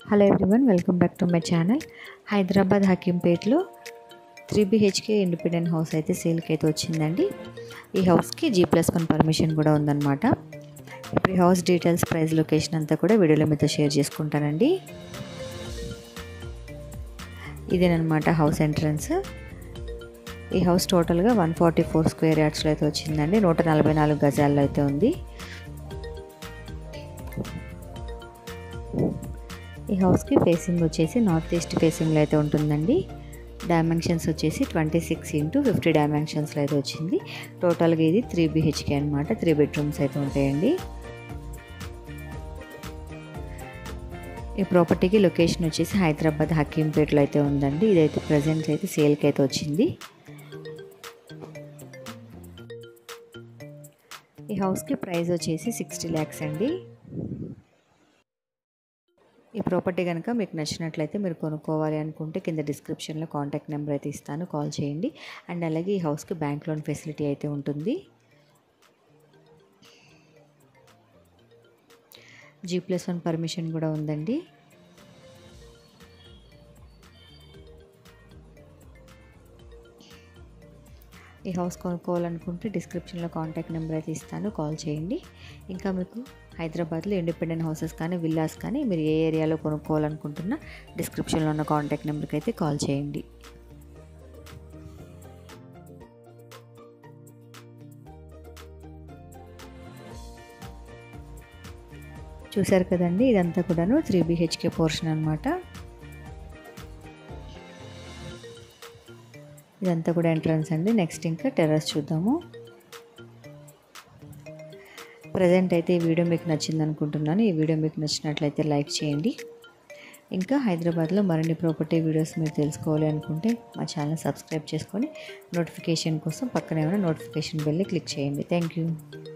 hello everyone welcome back to my channel Hyderabad హకీంపేట్లో three BHK independent house అయితే సేల్కి అయితే వచ్చిందండి ఈ హౌస్కి జీ ప్లస్ వన్ పర్మిషన్ కూడా ఉందన్నమాట ఇప్పుడు ఈ హౌస్ డీటెయిల్స్ ప్రైస్ లొకేషన్ అంతా కూడా వీడియోలో మీతో షేర్ చేసుకుంటానండి ఇదేనమాట హౌస్ ఎంట్రన్స్ ఈ హౌస్ టోటల్గా వన్ ఫార్టీ ఫోర్ స్క్వేర్ యార్డ్స్లో అయితే వచ్చిందండి నూట నలభై నాలుగు గజాల్లో అయితే ఉంది ఈ హౌస్కి ఫేసింగ్ వచ్చేసి నార్త్ ఈస్ట్ ఫేసింగ్లో అయితే ఉంటుందండి డైమెన్షన్స్ వచ్చేసి ట్వంటీ సిక్స్ ఇంటూ ఫిఫ్టీ డైమెన్షన్స్లో అయితే వచ్చింది టోటల్గా ఇది త్రీ బిహెచ్కే అనమాట త్రీ బెడ్రూమ్స్ అయితే ఉంటాయండి ఈ ప్రాపర్టీకి లొకేషన్ వచ్చేసి హైదరాబాద్ హకీంపేటలో అయితే ఉందండి ఇదైతే ప్రజెంట్ అయితే సేల్కి అయితే వచ్చింది ఈ హౌస్కి ప్రైస్ వచ్చేసి సిక్స్టీ ల్యాక్స్ అండి ఈ ప్రాపర్టీ కనుక మీకు నచ్చినట్లయితే మీరు కొనుక్కోవాలి అనుకుంటే కింద డిస్క్రిప్షన్లో కాంటాక్ట్ నెంబర్ అయితే ఇస్తాను కాల్ చేయండి అండ్ అలాగే ఈ హౌస్కి బ్యాంక్ లోన్ ఫెసిలిటీ అయితే ఉంటుంది జీ ప్లస్ వన్ పర్మిషన్ కూడా ఉందండి ఈ హౌస్ కొనుక్కోవాలనుకుంటే డిస్క్రిప్షన్లో కాంటాక్ట్ నెంబర్ అయితే ఇస్తాను కాల్ చేయండి ఇంకా మీకు హైదరాబాద్లో ఇండిపెండెంట్ హౌసెస్ కానీ విల్లాస్ కానీ మీరు ఏ ఏరియాలో కొనుక్కోవాలనుకుంటున్నా డిస్క్రిప్షన్లో ఉన్న కాంటాక్ట్ నెంబర్కి అయితే కాల్ చేయండి చూసారు కదండి ఇదంతా కూడాను త్రీ బిహెచ్కే పోర్షన్ అనమాట ఇదంతా కూడా ఎంట్రన్స్ అండి నెక్స్ట్ ఇంకా టెర్రస్ చూద్దాము ప్రజెంట్ అయితే ఈ వీడియో మీకు నచ్చింది అనుకుంటున్నాను ఈ వీడియో మీకు నచ్చినట్లయితే లైక్ చేయండి ఇంకా హైదరాబాద్లో మరిన్ని ప్రాపర్టీ వీడియోస్ మీరు తెలుసుకోవాలి అనుకుంటే మా ఛానల్ సబ్స్క్రైబ్ చేసుకొని నోటిఫికేషన్ కోసం పక్కనే ఉన్న నోటిఫికేషన్ బెల్ని క్లిక్ చేయండి థ్యాంక్ యూ